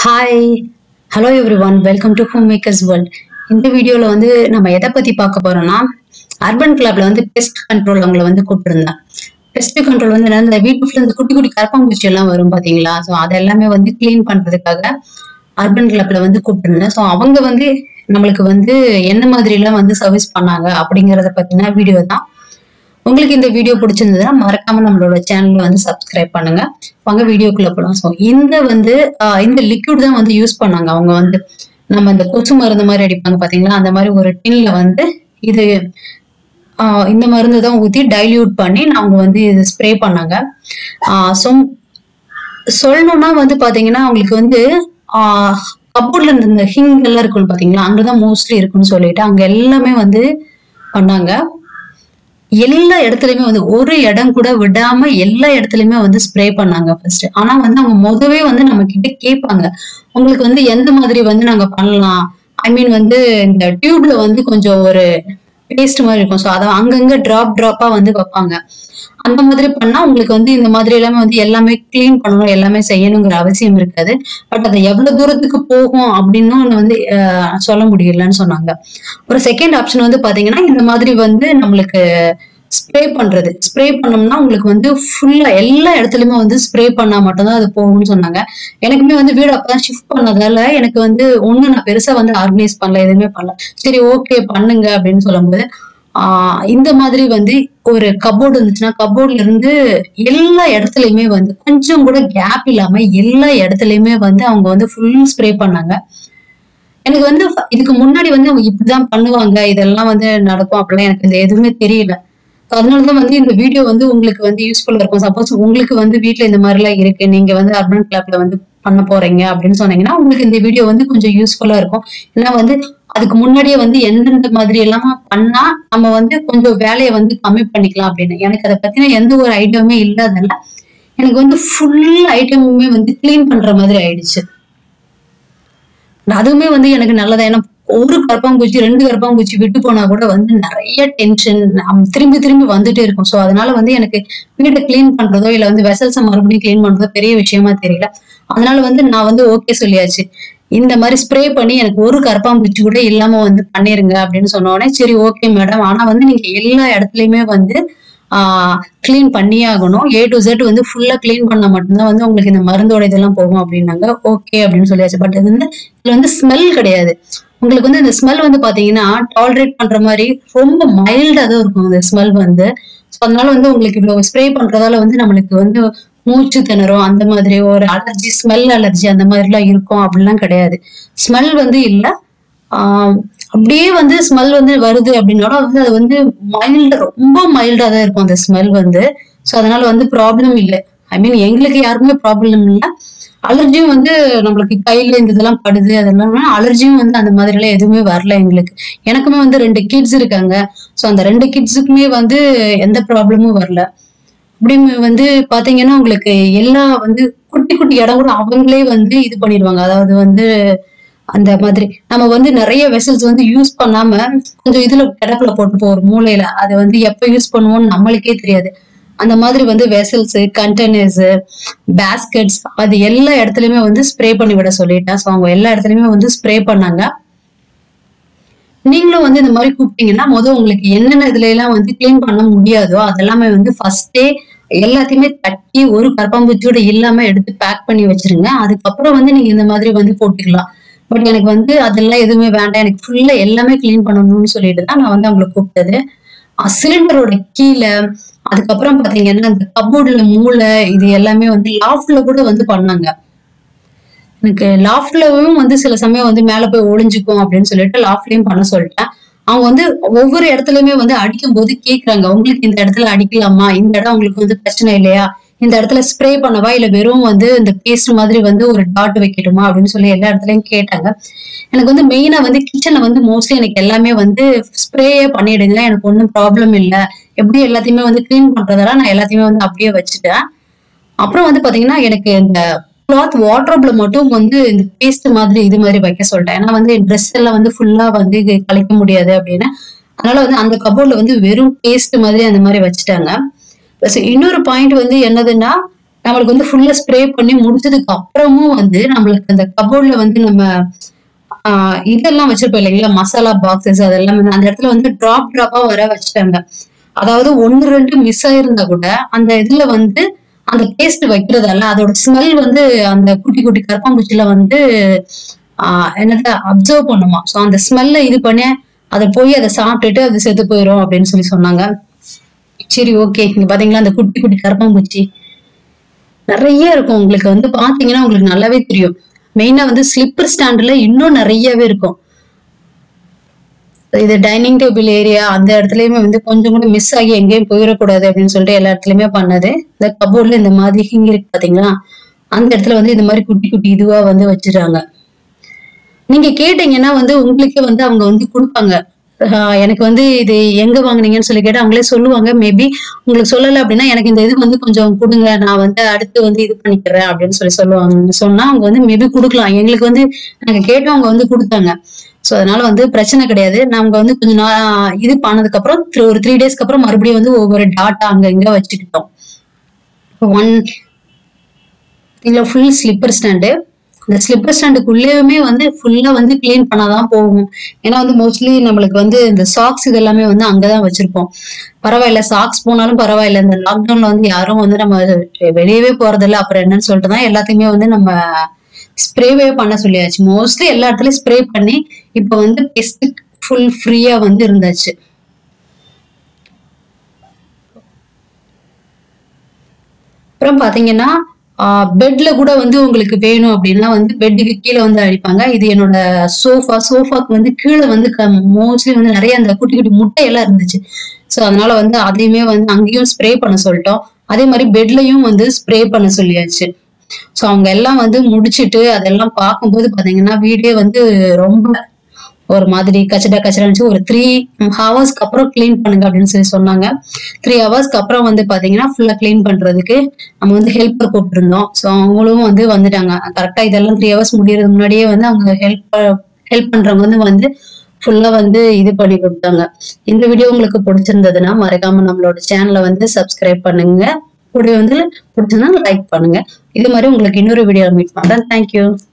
hi hello everyone welcome to home makers world இந்த வீடியோவில் வந்து நம்ம எதை பற்றி பார்க்க போறோம்னா அர்பன் கிளப்ல வந்து பெஸ்ட் கண்ட்ரோல் அவங்கள வந்து கூப்பிட்டுருந்தேன் பெஸ்ட் கண்ட்ரோல் வந்து என்னன்னா, இந்த வீட்டுக்குள்ள இந்த குட்டி குட்டி கரப்பாம்பூச்சி எல்லாம் வரும் பாத்தீங்களா ஸோ அது எல்லாமே வந்து க்ளீன் பண்றதுக்காக அர்பன் கிளப்ல வந்து கூப்பிட்டுருந்தேன் ஸோ அவங்க வந்து நம்மளுக்கு வந்து என்ன மாதிரி எல்லாம் வந்து சர்வீஸ் பண்ணாங்க அப்படிங்கறத பத்தின வீடியோ தான் உங்களுக்கு இந்த வீடியோ பிடிச்சிருந்ததுன்னா மறக்காம நம்மளோட சேனல்ல வந்து சப்ஸ்கிரைப் பண்ணுங்க வாங்க வீடியோக்குள்ள போலாம் ஸோ இந்த வந்து ஆஹ் இந்த லிக்விட் தான் வந்து யூஸ் பண்ணாங்க அவங்க வந்து நம்ம இந்த கொசு மருந்து மாதிரி அடிப்பாங்க பாத்தீங்களா அந்த மாதிரி ஒரு டின்ல வந்து இது ஆஹ் இந்த மருந்து தான் ஊத்தி டைல்யூட் பண்ணி அவங்க வந்து இது ஸ்ப்ரே பண்ணாங்க ஸோ சொல்லணும்னா வந்து பாத்தீங்கன்னா அவங்களுக்கு வந்து கப்போர்ட்ல இந்த ஹிங் எல்லாம் இருக்கும் பாத்தீங்களா அங்கதான் மோஸ்ட்லி இருக்குன்னு சொல்லிட்டு அங்க எல்லாமே வந்து பண்ணாங்க எல்லா இடத்துலயுமே வந்து ஒரு இடம் கூட விடாம எல்லா இடத்துலயுமே வந்து ஸ்ப்ரே பண்ணாங்க ஃபர்ஸ்ட் ஆனா வந்து அவங்க முதவே வந்து நம்ம கிட்ட கேட்பாங்க உங்களுக்கு வந்து எந்த மாதிரி வந்து நாங்க பண்ணலாம் ஐ மீன் வந்து இந்த டியூப்ல வந்து கொஞ்சம் ஒரு பேஸ்ட் மாதிரி இருக்கும் ஸோ அதை அங்கங்க டிராப் டிராப்பா வந்து வைப்பாங்க அந்த மாதிரி பண்ணா உங்களுக்கு வந்து இந்த மாதிரி எல்லாமே வந்து எல்லாமே க்ளீன் பண்ணணும் எல்லாமே செய்யணுங்கிற அவசியம் இருக்காது பட் அது எவ்வளவு தூரத்துக்கு போகும் அப்படின்னும் வந்து அஹ், சொல்ல முடியலன்னு சொன்னாங்க ஒரு செகண்ட் ஆப்ஷன் வந்து பாத்தீங்கன்னா இந்த மாதிரி வந்து நம்மளுக்கு ஸ்ப்ரே பண்றது ஸ்ப்ரே பண்ணோம்னா உங்களுக்கு வந்து ஃபுல்லா எல்லா இடத்துலயுமே வந்து ஸ்ப்ரே பண்ணா மட்டும்தான் அது போகும்னு சொன்னாங்க எனக்குமே வந்து வீடு அப்பதான் ஷிஃப்ட் பண்ணதால எனக்கு வந்து ஒண்ணு நான் பெருசா வந்து ஆர்கனைஸ் பண்ணல எதுவுமே பண்ணல சரி ஓகே பண்ணுங்க அப்படின்னு சொல்லும்போது ஆஹ் இந்த மாதிரி வந்து ஒரு கபோர்டு இருந்துச்சுன்னா கபோர்ட்ல இருந்து எல்லா இடத்துலயுமே வந்து கொஞ்சம் கூட கேப் இல்லாம எல்லா இடத்துலயுமே வந்து அவங்க வந்து ஃபுல் ஸ்ப்ரே பண்ணாங்க எனக்கு வந்து ஃப- இதுக்கு முன்னாடி வந்து அவங்க இப்படிதான் பண்ணுவாங்க இதெல்லாம் வந்து நடக்கும் அப்படிலாம் எனக்கு இந்த எதுவுமே தெரியல So அதனாலதான் வந்து இந்த வீடியோ வந்து உங்களுக்கு வந்து யூஸ்ஃபுல்லா இருக்கும் சப்போஸ் உங்களுக்கு வந்து வீட்ல இந்த மாதிரி எல்லாம் இருக்கு நீங்க வந்து அர்பன் கிளப்ல வந்து பண்ண போறீங்க அப்படின்னு சொன்னீங்கன்னா உங்களுக்கு இந்த வீடியோ வந்து கொஞ்சம் யூஸ்ஃபுல்லா இருக்கும் ஏன்னா வந்து அதுக்கு முன்னாடியே வந்து எந்தெந்த மாதிரி எல்லாம் பண்ணா நம்ம வந்து கொஞ்சம் வேலையை வந்து கம்மி பண்ணிக்கலாம் அப்படின்னு எனக்கு அதை பத்தின எந்த ஒரு ஐடியாவுமே இல்லாதனால எனக்கு வந்து ஃபுல் ஐட்டமுமே வந்து க்ளீன் பண்ற மாதிரி ஆயிடுச்சு அதுவுமே வந்து எனக்கு நல்லதா ஏன்னா ஒரு கரப்பாம்பூச்சி ரெண்டு கரப்பாம்பூச்சி விட்டு போனா கூட வந்து நிறைய டென்ஷன் திரும்பி திரும்பி வந்துட்டே இருக்கும் ஸோ அதனால வந்து எனக்கு வீட்டை க்ளீன் பண்றதோ இல்ல வந்து வெசல்ஸை மறுபடியும் க்ளீன் பண்றதோ பெரிய விஷயமா தெரியல அதனால வந்து நான் வந்து ஓகே சொல்லியாச்சு இந்த மாதிரி ஸ்ப்ரே பண்ணி எனக்கு ஒரு கரப்பாம்பூச்சி கூட இல்லாம வந்து பண்ணிருங்க அப்படின்னு சொன்ன உடனே சரி ஓகே மேடம் ஆனா வந்து நீங்க எல்லா இடத்துலயுமே வந்து க்ளீன் பண்ணியே ஆகணும் ஏ டு Z வந்து ஃபுல்லா க்ளீன் பண்ணா மட்டும்தான் வந்து உங்களுக்கு இந்த மருந்தோட இதெல்லாம் போகும் அப்படின்னாங்க ஓகே அப்படின்னு சொல்லியாச்சு பட் இது வந்து இதுல வந்து ஸ்மெல் கிடையாது உங்களுக்கு வந்து இந்த ஸ்மெல் வந்து பாத்தீங்கன்னா டாலரேட் பண்ற மாதிரி ரொம்ப மைல்டா தான் இருக்கும் இந்த ஸ்மெல் வந்து ஸோ அதனால வந்து உங்களுக்கு இவ்வளவு ஸ்ப்ரே பண்றதால வந்து நம்மளுக்கு வந்து மூச்சு திணறும் அந்த மாதிரி ஒரு அலர்ஜி ஸ்மெல் அலர்ஜி அந்த மாதிரிலாம் இருக்கும் அப்படிலாம் கிடையாது ஸ்மெல் வந்து இல்ல ஆஹ் அப்படியே வந்து ஸ்மெல் வந்து வருது அப்படின்னாலும் வந்து அது வந்து மைல்டு ரொம்ப மைல்டா தான் இருக்கும் அந்த ஸ்மெல் வந்து ஸோ அதனால வந்து ப்ராப்ளம் இல்லை ஐ மீன் எங்களுக்கு யாருக்குமே ப்ராப்ளம் இல்லை அலர்ஜியும் வந்து நம்மளுக்கு கையில இந்த இதெல்லாம் படுது அதெல்லாம் அலர்ஜியும் வந்து அந்த மாதிரி எல்லாம் எதுவுமே வரல எங்களுக்கு எனக்குமே வந்து ரெண்டு கிட்ஸ் இருக்காங்க ஸோ அந்த ரெண்டு கிட்ஸுக்குமே வந்து எந்த ப்ராப்ளமும் வரல அப்படி வந்து பாத்தீங்கன்னா உங்களுக்கு எல்லா வந்து குட்டி குட்டி இடம் கூட அவங்களே வந்து இது பண்ணிடுவாங்க அதாவது வந்து அந்த மாதிரி நம்ம வந்து நிறைய வெசல்ஸ் வந்து யூஸ் பண்ணாம கொஞ்சம் இதுல கிடப்புல போட்டு ஒரு மூலையில அது வந்து எப்ப யூஸ் பண்ணுவோம்னு நம்மளுக்கே தெரியாது அந்த மாதிரி வந்து வெசல்ஸ் கண்டெய்னர்ஸ் பேஸ்கெட்ஸ் அது எல்லா இடத்துலயுமே வந்து ஸ்ப்ரே பண்ணி விட சொல்லிட்டேன் ஸோ அவங்க எல்லா இடத்துலயுமே வந்து ஸ்ப்ரே பண்ணாங்க நீங்களும் வந்து இந்த மாதிரி கூப்பிட்டீங்கன்னா முதல் உங்களுக்கு என்னென்ன இதுல எல்லாம் வந்து க்ளீன் பண்ண முடியாதோ அதெல்லாமே வந்து ஃபர்ஸ்டே எல்லாத்தையுமே தட்டி ஒரு கரப்பாம்பூச்சியோட இல்லாம எடுத்து பேக் பண்ணி வச்சிருங்க அதுக்கப்புறம் வந்து நீங்க இந்த மாதிரி வந்து போட்டுக்கலாம் பட் எனக்கு வந்து அதெல்லாம் எதுவுமே வேண்டாம் எனக்கு ஃபுல்லா எல்லாமே க்ளீன் பண்ணணும்னு சொல்லிட்டு தான் நான் வந்து அவங்களை கூப்பிட்டது சிலிண்டரோட கீழே அதுக்கப்புறம் பாத்தீங்கன்னா இந்த கபோர்ட்ல மூளை இது எல்லாமே வந்து லாஃப்ட்ல கூட வந்து பண்ணாங்க எனக்கு லாஃப்ட்லவும் வந்து சில சமயம் வந்து மேல போய் ஒளிஞ்சுக்கும் அப்படின்னு சொல்லிட்டு லாஃப்ட்லயும் பண்ண சொல்லிட்டேன் அவங்க வந்து ஒவ்வொரு இடத்துலயுமே வந்து அடிக்கும் போது கேக்குறாங்க உங்களுக்கு இந்த இடத்துல அடிக்கலாமா இந்த இடம் உங்களுக்கு வந்து பிரச்சனை இல்லையா இந்த இடத்துல ஸ்ப்ரே பண்ணவா இல்ல வெறும் வந்து இந்த பேஸ்ட் மாதிரி வந்து ஒரு டாட் வைக்கட்டுமா அப்படின்னு சொல்லி எல்லா இடத்துலயும் கேட்டாங்க எனக்கு வந்து மெயினா வந்து கிச்சன்ல வந்து மோஸ்ட்லி எனக்கு எல்லாமே வந்து ஸ்ப்ரேயே பண்ணிடுங்க எனக்கு ஒன்றும் ப்ராப்ளம் இல்லை எப்படி எல்லாத்தையுமே வந்து க்ளீன் பண்றதெல்லாம் நான் எல்லாத்தையுமே வந்து அப்படியே வச்சுட்டேன் அப்புறம் வந்து பாத்தீங்கன்னா எனக்கு இந்த கிளாத் வாட்ரோப்ல மட்டும் வந்து இந்த பேஸ்ட் மாதிரி இது மாதிரி வைக்க சொல்லிட்டேன் ஏன்னா வந்து ட்ரெஸ் எல்லாம் வந்து ஃபுல்லா வந்து இது கலைக்க முடியாது அப்படின்னு அதனால வந்து அந்த கபோர்ட்ல வந்து வெறும் பேஸ்ட் மாதிரி அந்த மாதிரி வச்சுட்டாங்க ப்ளஸ் இன்னொரு பாயிண்ட் வந்து என்னதுன்னா நம்மளுக்கு வந்து ஃபுல்லா ஸ்ப்ரே பண்ணி முடிச்சதுக்கு அப்புறமும் வந்து நம்மளுக்கு அந்த கபோர்ட்ல வந்து நம்ம ஆஹ் இதெல்லாம் வச்சிருப்போம் இல்லைங்களா மசாலா பாக்ஸஸ் அதெல்லாம் வந்து அந்த இடத்துல வந்து டிராப் டிராப்பா வர வச்சுட்டாங்க அதாவது ஒன்னு ரெண்டு மிஸ் ஆயிருந்தா கூட அந்த இதுல வந்து அந்த டேஸ்ட் வைக்கிறதால அதோட ஸ்மெல் வந்து அந்த குட்டி குட்டி கரப்பாம்பூச்சில வந்து ஆஹ் என்னது அப்சர்வ் பண்ணுமா ஸோ அந்த ஸ்மெல்ல இது பண்ணி அதை போய் அதை சாப்பிட்டுட்டு அது செத்து போயிடும் அப்படின்னு சொல்லி சொன்னாங்க சரி ஓகே இங்க பாத்தீங்களா அந்த குட்டி குட்டி கரப்பாம்பூச்சி நிறைய இருக்கும் உங்களுக்கு வந்து பாத்தீங்கன்னா உங்களுக்கு நல்லாவே தெரியும் மெயினா வந்து ஸ்லிப்பர் ஸ்டாண்ட்ல இன்னும் நிறையவே இருக்கும் இது டைனிங் டேபிள் ஏரியா அந்த இடத்துலயுமே வந்து கொஞ்சம் கூட மிஸ் ஆகி எங்கேயும் போயிடக்கூடாது அப்படின்னு சொல்லிட்டு எல்லா இடத்துலயுமே பண்ணது இந்த கபோர்ட்ல இந்த மாதிரி ஹிங் இருக்கு பாத்தீங்களா அந்த இடத்துல வந்து இந்த மாதிரி குட்டி குட்டி இதுவா வந்து வச்சிருக்காங்க நீங்க கேட்டீங்கன்னா வந்து உங்களுக்கே வந்து அவங்க வந்து கொடுப்பாங்க ஆஹ் எனக்கு வந்து இது எங்க வாங்குனீங்கன்னு சொல்லி கேட்டா அவங்களே சொல்லுவாங்க மேபி உங்களுக்கு சொல்லல அப்படின்னா எனக்கு இந்த இது வந்து கொஞ்சம் கொடுங்க நான் வந்து அடுத்து வந்து இது பண்ணிக்கிறேன் அப்படின்னு சொல்லி சொல்லுவாங்க சொன்னா அவங்க வந்து மேபி கொடுக்கலாம் எங்களுக்கு வந்து நாங்க கேட்டவங்க வந்து கொடுத்தாங்க ஸோ அதனால வந்து பிரச்சனை கிடையாது நாங்க வந்து கொஞ்சம் நாள் இது பண்ணதுக்கு அப்புறம் through ஒரு த்ரீ டேஸ்க்கு அப்புறம் மறுபடியும் வந்து ஒவ்வொரு டாட்டா அங்க இங்க வச்சுக்கிட்டோம் ஒன் இதுல ஃபுல் ஸ்லிப்பர் ஸ்டாண்டு அந்த ஸ்லிப்பர் ஸ்டாண்டுக்குள்ளேயுமே வந்து ஃபுல்லா வந்து க்ளீன் பண்ணாதான் போகும் ஏன்னா வந்து மோஸ்ட்லி நம்மளுக்கு வந்து இந்த சாக்ஸ் இது எல்லாமே வந்து அங்கதான் வச்சிருப்போம் பரவாயில்ல சாக்ஸ் போனாலும் பரவாயில்ல இந்த லாக்டவுன்ல வந்து யாரும் வந்து நம்ம வெளியவே போறதில்ல அப்புறம் என்னன்னு சொல்லிட்டு தான் எல்லாத்தையுமே வந்து நம்ம ஸ்ப்ரேவே பண்ண சொல்லியாச்சு மோஸ்ட்லி எல்லா இடத்துலயும் ஸ்ப்ரே பண்ணி இப்போ வந்து பெஸ்ட் ஃபுல் ஃப்ரீயா வந்து இருந்தாச்சு அப்புறம் பாத்தீங்கன்னா பெட்ல கூட வந்து உங்களுக்கு வேணும் அப்படின்னா வந்து பெட்டுக்கு கீழே வந்து அடிப்பாங்க இது என்னோட சோஃபா சோஃபாக்கு வந்து கீழே வந்து மோஸ்ட்லி வந்து நிறைய அந்த குட்டி குட்டி முட்டையெல்லாம் இருந்துச்சு ஸோ அதனால வந்து அதையுமே வந்து அங்கேயும் ஸ்ப்ரே பண்ண சொல்லிட்டோம் அதே மாதிரி பெட்லயும் வந்து ஸ்ப்ரே பண்ண சொல்லியாச்சு ஸோ அவங்க எல்லாம் வந்து முடிச்சிட்டு அதெல்லாம் பார்க்கும்போது பாத்தீங்கன்னா வீடே வந்து ரொம்ப ஒரு மாதிரி கச்சடா கச்சடா இருந்துச்சு ஒரு த்ரீ ஹவர்ஸ்க்கு அப்புறம் க்ளீன் பண்ணுங்க அப்படின்னு சொல்லி சொன்னாங்க த்ரீ ஹவர்ஸ்க்கு அப்புறம் வந்து பாத்தீங்கன்னா ஃபுல்லா க்ளீன் பண்றதுக்கு நம்ம வந்து ஹெல்ப்பர் கூப்பிட்டுருந்தோம் ஸோ அவங்களும் வந்து வந்துட்டாங்க கரெக்டா இதெல்லாம் த்ரீ ஹவர்ஸ் முடியறதுக்கு முன்னாடியே வந்து அவங்க ஹெல்ப் ஹெல்ப் பண்றவங்க வந்து வந்து ஃபுல்லா வந்து இது பண்ணி கொடுத்தாங்க இந்த வீடியோ உங்களுக்கு பிடிச்சிருந்ததுன்னா மறக்காம நம்மளோட சேனலை வந்து சப்ஸ்கிரைப் பண்ணுங்க கூடவே வந்து பிடிச்சிருந்தா லைக் பண்ணுங்க இது மாதிரி உங்களுக்கு இன்னொரு வீடியோ மீட் பண்றேன் தேங்க்யூ